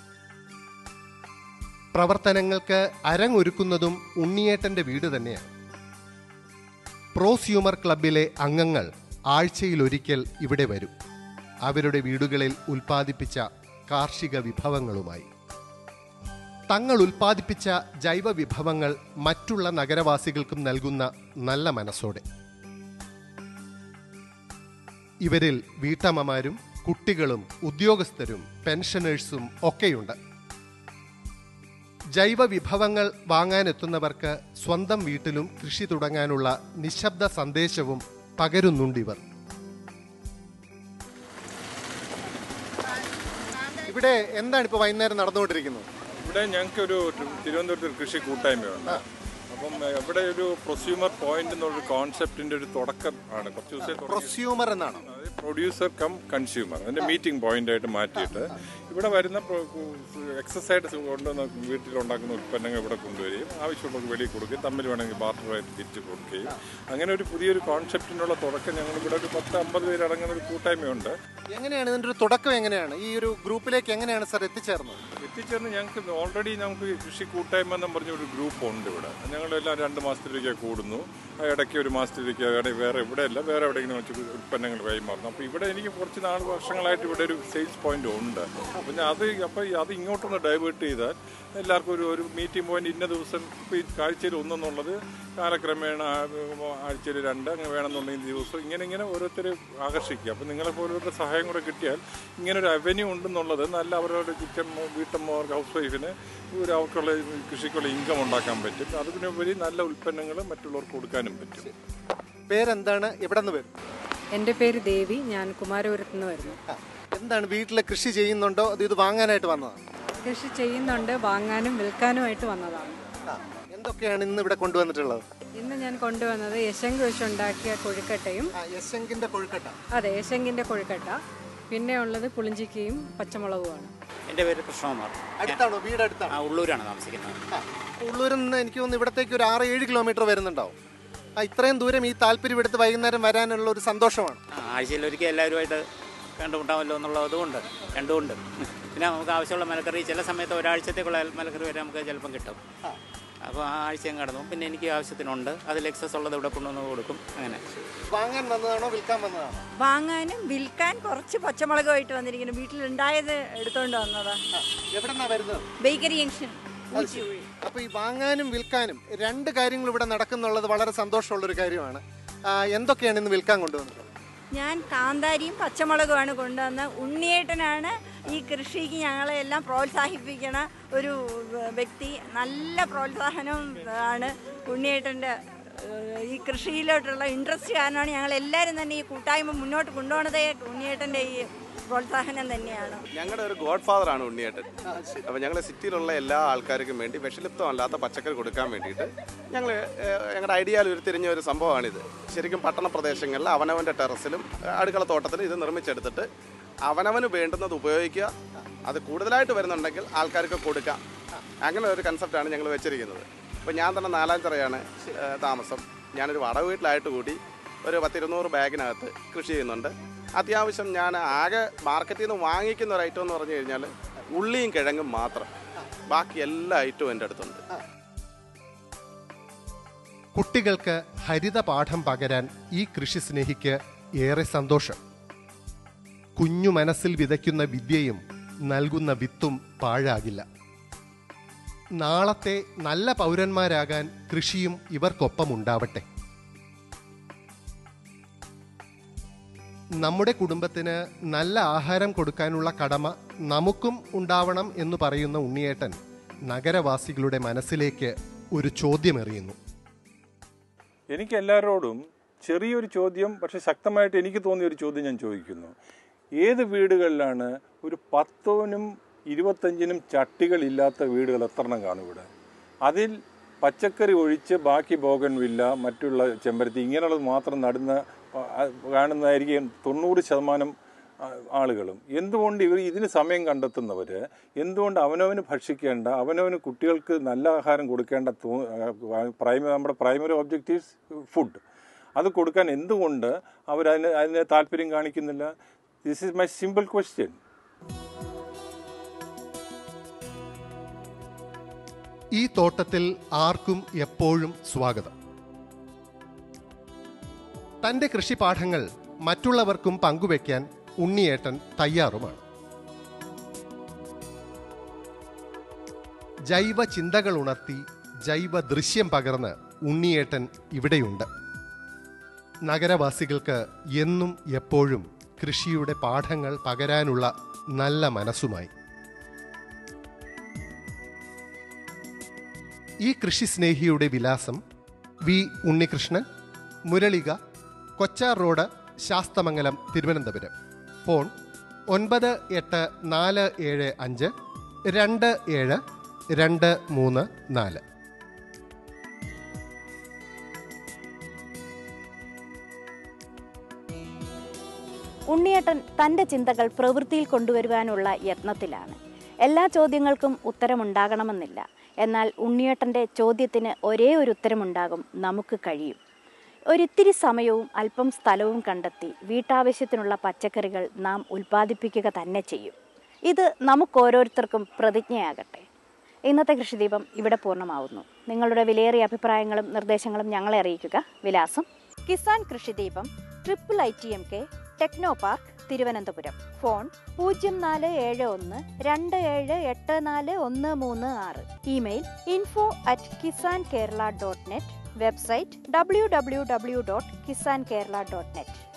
പ്രവർത്തനങ്ങൾക്ക് അരങ്ങൊരുക്കുന്നതും ഉണ്ണിയേട്ടന്റെ വീട് തന്നെയാണ് പ്രോസ്യൂമർ ക്ലബിലെ അംഗങ്ങൾ ആഴ്ചയിലൊരിക്കൽ ഇവിടെ വരും അവരുടെ വീടുകളിൽ ഉൽപ്പാദിപ്പിച്ച കാർഷിക വിഭവങ്ങളുമായി തങ്ങൾ ഉൽപ്പാദിപ്പിച്ച ജൈവ വിഭവങ്ങൾ മറ്റുള്ള നഗരവാസികൾക്കും നൽകുന്ന നല്ല മനസ്സോടെ ഇവരിൽ വീട്ടമ്മമാരും കുട്ടികളും ഉദ്യോഗസ്ഥരും പെൻഷനേഴ്സും ഒക്കെയുണ്ട് ജൈവ വിഭവങ്ങൾ വാങ്ങാനെത്തുന്നവർക്ക് സ്വന്തം വീട്ടിലും കൃഷി തുടങ്ങാനുള്ള നിശബ്ദ സന്ദേശവും പകരുന്നുണ്ടിവർ ഇവിടെ എന്താണ് ഇപ്പോൾ വൈകുന്നേരം നടന്നുകൊണ്ടിരിക്കുന്നത് ഇവിടെ ഞങ്ങൾക്ക് ഒരു തിരുവനന്തപുരത്ത് ഒരു കൃഷി കൂട്ടായ്മയുണ്ട് അപ്പം ഏഹ്, ഇവിടെ ഒരു പ്രൊസ്യൂമർ പോയിന്റ് എന്നുള്ളൊരു കോൺസെപ്റ്റിന്റെ ഒരു തുടക്കം ആണ് കുറച്ച് ദിവസം തുടങ്ങി പ്രൊസ്യൂമർ എന്നാണോ പ്രൊഡ്യൂസർ കം കൺസ്യൂമർ അതിന്റെ മീറ്റിംഗ് പോയിന്റ് ആയിട്ട് മാറ്റിയിട്ട് ഇവിടെ വരുന്ന എക്സസൈസ് കൊണ്ടുവന്ന വീട്ടിലുണ്ടാക്കുന്ന ഉൽപ്പന്നങ്ങൾ ഇവിടെ കൊണ്ടുവരികയും ആവശ്യമുള്ളവർക്ക് വെളിയിൽ കൊടുക്കുകയും തമ്മിൽ വേണമെങ്കിൽ ബാർട്ടറായിട്ട് തിരിച്ചു കൊടുക്കുകയും അങ്ങനെ ഒരു പുതിയൊരു കോൺസെപ്റ്റിനുള്ള തുടക്കം ഞങ്ങൾ ഇവിടെ ഒരു പത്ത് അമ്പത് പേര് അടങ്ങുന്ന ഒരു കൂട്ടായ്മയുണ്ട് എങ്ങനെയാണ് ഇതിന്റെ ഒരു തുടക്കം എങ്ങനെയാണ് ഈ ഒരു ഗ്രൂപ്പിലേക്ക് എങ്ങനെയാണ് സാർ എത്തിച്ചേർന്നത് എത്തിച്ചേർന്ന് ഞങ്ങൾക്ക് ഓൾറെഡി നമുക്ക് കൃഷി കൂട്ടായ്മ എന്നും പറഞ്ഞ ഒരു ഗ്രൂപ്പ് ഉണ്ട് ഇവിടെ ഞങ്ങളെല്ലാം രണ്ട് മാസത്തിലേക്ക് കൂടുന്നു ആ ഇടയ്ക്ക് ഒരു മാസത്തിലേക്ക് ഇടയ്ക്ക് വേറെ ഇവിടെ അല്ല വേറെ എവിടെയെങ്കിലും വെച്ച് ഉൽപ്പന്നങ്ങൾ കൈമാറുന്നു അപ്പോൾ ഇവിടെ എനിക്ക് കുറച്ച് നാല് വർഷങ്ങളായിട്ട് ഇവിടെ ഒരു സെയിൽസ് പോയിന്റ് ഉണ്ട് അപ്പം ഞാൻ അത് അപ്പോൾ അത് ഇങ്ങോട്ടൊന്ന് ഡൈവേർട്ട് ചെയ്താൽ എല്ലാവർക്കും ഒരു ഒരു മീറ്റിംഗ് പോയിന്റ് ഇന്ന ദിവസം ഇപ്പോൾ ഈ ആഴ്ചയിൽ ഒന്നെന്നുള്ളത് കാലക്രമേണ ആഴ്ചയിൽ രണ്ട് അങ്ങനെ വേണമെന്നുണ്ടെങ്കിൽ ദിവസം ഇങ്ങനെ ഇങ്ങനെ ഓരോരുത്തർ ആകർഷിക്കുക അപ്പം നിങ്ങളെ പോലൊരു സഹായം കൂടെ കിട്ടിയാൽ ഇങ്ങനെ ഒരു അവന്യൂ ഉണ്ടെന്നുള്ളത് നല്ല അവരുടെ ചുറ്റമ്മ വീട്ടമ്മമാർക്ക് ഹൗസ് വൈഫിന് ഒരു അവർക്കുള്ള കൃഷിക്കുള്ള ഇൻകം ഉണ്ടാക്കാൻ പറ്റും അതിനുപരി നല്ല ഉൽപ്പന്നങ്ങൾ മറ്റുള്ളവർക്ക് കൊടുക്കാനും പറ്റും പേരെന്താണ് എവിടെ നിന്ന് വരും എൻ്റെ പേര് ദേവി ഞാൻ കുമാരപുരത്ത് നിന്ന് വരുന്നു ആ, എന്താണ് വീട്ടിൽ കൃഷി ചെയ്യുന്നുണ്ടോ അത് ഇത് വാങ്ങാനായിട്ട് വന്നതാണ് കൃഷി ചെയ്യുന്നുണ്ട് വാങ്ങാനും വിൽക്കാനുമായിട്ട് വന്നതാണ് ആ, എന്തൊക്കെയാണ് ഇന്ന് ഇവിടെ കൊണ്ടുവന്നിട്ടുള്ളത് ഇന്ന് ഞാൻ കൊണ്ടുവന്നത് യശങ്ക് വെച്ചുണ്ടാക്കിയ കൊഴുക്കട്ടയും ആ യശങ്കിന്റെ കൊഴുക്കട്ട അതെ യശങ്കിൻ്റെ കൊഴുക്കട്ട പിന്നെ ഉള്ളത് പുളിഞ്ചിക്കയും പച്ചമുളകുമാണ് എൻ്റെ പേര് കൃഷ്ണകുമാർ അടുത്താണോ വീട് അടുത്താണോ ആ ഉള്ളൂരാണ് താമസിക്കുന്നത് ആ, ഉള്ളൂരിൽ നിന്ന് എനിക്ക് തോന്നുന്നു ഇവിടത്തേക്ക് ഒരു ആറ് ഏഴ് കിലോമീറ്റർ വരുന്നുണ്ടാവും ആ ഇത്രയും ദൂരം ഈ താല്പര്യം എടുത്ത് വൈകുന്നേരം വരാനുള്ള ഒരു സന്തോഷമാണ് ആ, ആഴ്ചയിൽ ഒരിക്കൽ എല്ലാവരുമായിട്ട് കണ്ടുമുട്ടാമല്ലോ എന്നുള്ള ഇതുകൊണ്ട് രണ്ടുമുണ്ട് പിന്നെ നമുക്ക് ആവശ്യമുള്ള മലക്കറി ചില സമയത്ത് ഒരാഴ്ചത്തേക്കുള്ള മലക്കറി വരെ നമുക്ക് ചിലപ്പം കിട്ടും അപ്പോൾ ആ ആഴ്ചയും കടന്നു പിന്നെ എനിക്ക് ആവശ്യത്തിനുണ്ട് അതിൽ എക്സസ് ഉള്ളത് ഇവിടെ കൊണ്ടുവന്ന് കൊടുക്കും അങ്ങനെ വാങ്ങാൻ വന്നതാണോ വിൽക്കാൻ വന്നതാണോ വാങ്ങാനും വിൽക്കാൻ കുറച്ച് പച്ചമുളകുമായിട്ട് വന്നിരിക്കുന്നു വീട്ടിലുണ്ടായത് എടുത്തോണ്ട് വന്നതാ എവിടെന്നാ വരുന്നത് ബേക്കറി ജംഗ്ഷൻ ഊച്ചിക്കുഴി അപ്പൊ ഈ വാങ്ങാനും വിൽക്കാനും രണ്ട് കാര്യങ്ങൾ ഇവിടെ നടക്കുന്നുള്ളത് വളരെ സന്തോഷമുള്ള ഒരു കാര്യമാണ് ആ, എന്തൊക്കെയാണ് ഇന്ന് വിൽക്കാൻ കൊണ്ടുവന്നത് ഞാൻ കാന്താരിയും പച്ചമുളകുമാണ് കൊണ്ടുവന്ന ഉണ്ണിയേട്ടനാണ് ഈ കൃഷിക്ക് ഞങ്ങളെ എല്ലാം പ്രോത്സാഹിപ്പിക്കണ ഒരു വ്യക്തി നല്ല പ്രോത്സാഹനം ആണ് ഉണ്ണിയേട്ടൻ്റെ ഏഹ്, ഈ കൃഷിയിലോട്ടുള്ള ഇൻട്രസ്റ്റ് കാരണമാണ് ഞങ്ങൾ എല്ലാവരും തന്നെ ഈ കൂട്ടായ്മ മുന്നോട്ട് കൊണ്ടുപോകുന്നതേ ഉണ്ണിയേട്ടൻ്റെ ഈ പ്രോത്സാഹനം തന്നെയാണ് ഞങ്ങളുടെ ഒരു ഗോഡ് ഫാദർ ആണ് ഉണ്ണിയേട്ടൻ അപ്പോൾ ഞങ്ങൾ സിറ്റിയിലുള്ള എല്ലാ ആൾക്കാർക്കും വേണ്ടി വിഷലിപ്തമല്ലാത്ത പച്ചക്കറി കൊടുക്കാൻ വേണ്ടിയിട്ട് ഞങ്ങൾ ഞങ്ങളുടെ ഐഡിയയിൽ ഉരുത്തിരിഞ്ഞ ഒരു സംഭവമാണിത് ശരിക്കും പട്ടണ പ്രദേശങ്ങളിൽ അവനവൻ്റെ ടെറസിലും ഏഹ്, അടുക്കള തോട്ടത്തിലും ഇത് നിർമ്മിച്ചെടുത്തിട്ട് അവനവന് വേണ്ടുന്നത് ഉപയോഗിക്കുക അത് കൂടുതലായിട്ട് വരുന്നുണ്ടെങ്കിൽ ആൾക്കാർക്ക് കൊടുക്കാം അങ്ങനെ ഒരു കൺസെപ്റ്റാണ് ഞങ്ങൾ വെച്ചിരിക്കുന്നത് ഇപ്പോൾ ഞാൻ തന്നെ നാലാഞ്ചിറയാണ് ഏഹ്, താമസം ഞാനൊരു വട വീട്ടിലായിട്ട് കൂടി ഒരു പത്തിരുന്നൂറ് ബാഗിനകത്ത് കൃഷി ചെയ്യുന്നുണ്ട് അത്യാവശ്യം ഞാൻ ആകെ മാർക്കറ്റിൽ നിന്ന് വാങ്ങിക്കുന്ന ഒരു ഐറ്റം എന്ന് പറഞ്ഞു കഴിഞ്ഞാൽ ഉള്ളിയും കിഴങ്ങും മാത്രം ബാക്കി എല്ലാ ഐറ്റവും എൻ്റെ അടുത്തുണ്ട് കുട്ടികൾക്ക് ഹരിത പാഠം പകരാൻ ഈ കൃഷി സ്നേഹിക്ക് ഏറെ സന്തോഷം കുഞ്ഞു മനസ്സിൽ വിതയ്ക്കുന്ന വിദ്യയും നൽകുന്ന വിത്തും പാഴാകില്ല നാളത്തെ നല്ല പൗരന്മാരാകാൻ കൃഷിയും ഇവർക്കൊപ്പമുണ്ടാവട്ടെ നമ്മുടെ കുടുംബത്തിന് നല്ല ആഹാരം കൊടുക്കാനുള്ള കടമ നമുക്കും ഉണ്ടാവണം എന്ന് പറയുന്ന ഉണ്ണിയേട്ടൻ നഗരവാസികളുടെ മനസ്സിലേക്ക് ഒരു ചോദ്യമെറിയുന്നു എനിക്ക് എല്ലാവരോടും ചെറിയൊരു ചോദ്യം പക്ഷെ ശക്തമായിട്ട് എനിക്ക് തോന്നിയ ഒരു ചോദ്യം ഞാൻ ചോദിക്കുന്നു ഏത് വീടുകളിലാണ് ഒരു പത്തോനും ഇരുപത്തഞ്ചിനും ചട്ടികളില്ലാത്ത വീടുകൾ എത്രണ്ണം കാണും ഇവിടെ അതിൽ പച്ചക്കറി ഒഴിച്ച് ബാക്കി ബോഗൻവില്ല മറ്റുള്ള ചെമ്പരത്തി ഇങ്ങനെയുള്ളത് മാത്രം നടുന്ന ആ, കാണുന്നതായിരിക്കും തൊണ്ണൂറ് ശതമാനം ആ, ആളുകളും എന്തുകൊണ്ട് ഇവർ ഇതിന് സമയം കണ്ടെത്തുന്നവർ എന്തുകൊണ്ട് അവനവന് ഭക്ഷിക്കേണ്ട അവനവന് കുട്ടികൾക്ക് നല്ല ആഹാരം കൊടുക്കേണ്ട പ്രൈമറി നമ്മുടെ പ്രൈമറി ഒബ്ജക്റ്റീവ്സ് ഫുഡ് അത് കൊടുക്കാൻ എന്തുകൊണ്ട് അവരതിന് അതിന് താല്പര്യം കാണിക്കുന്നില്ല this is my simple question ഈ തോട്ടത്തിൽ ആർക്കും എപ്പോഴും സ്വാഗതം തന്റെ കൃഷിപാഠങ്ങൾ മറ്റുള്ളവർക്കും പങ്കുവെക്കാൻ ഉണ്ണിയേട്ടൻ തയ്യാറുമാണ് ജൈവ ചിന്തകൾ ഉണർത്തി ജൈവ ദൃശ്യം പകർന്ന് ഉണ്ണിയേട്ടൻ ഇവിടെയുണ്ട് നഗരവാസികൾക്ക് എന്നും എപ്പോഴും കൃഷിയുടെ പാഠങ്ങൾ പകരാനുള്ള നല്ല മനസ്സുമായി ഈ കൃഷി സ്നേഹിയുടെ വിലാസം V Unnikrishnan Muralika Kochar road Sasthamangalam Thiruvananthapuram phone ഒൻപത് എട്ട് നാല് ഏഴ് അഞ്ച് രണ്ട് ഏഴ് രണ്ട് മൂന്ന് നാല് ഉണ്ണിയേട്ടൻ തൻ്റെ ചിന്തകൾ പ്രവൃത്തിയിൽ കൊണ്ടുവരുവാനുള്ള യത്നത്തിലാണ് എല്ലാ ചോദ്യങ്ങൾക്കും ഉത്തരമുണ്ടാകണമെന്നില്ല എന്നാൽ ഉണ്ണിയേട്ടൻ്റെ ചോദ്യത്തിന് ഒരേ ഒരു ഉത്തരമുണ്ടാകും നമുക്ക് കഴിയും ഒരിത്തിരി സമയവും അല്പം സ്ഥലവും കണ്ടെത്തി വീട്ടാവശ്യത്തിനുള്ള പച്ചക്കറികൾ നാം ഉൽപ്പാദിപ്പിക്കുക തന്നെ ചെയ്യും ഇത് നമുക്കോരോരുത്തർക്കും പ്രതിജ്ഞയാകട്ടെ ഇന്നത്തെ കൃഷിദീപം ഇവിടെ പൂർണ്ണമാവുന്നു നിങ്ങളുടെ വിലയേറിയ അഭിപ്രായങ്ങളും നിർദ്ദേശങ്ങളും ഞങ്ങളെ അറിയിക്കുക വിലാസം Kisan Krishideepam triple I T M K Technopark Thiruvananthapuram phone പൂജ്യം നാല് ഏഴ് ഒന്ന് രണ്ട് ഏഴ് എട്ട് നാല് ഒന്ന് മൂന്ന് ആറ് email info at Kisan Kerala dot net website W W W dot Kisan Kerala dot net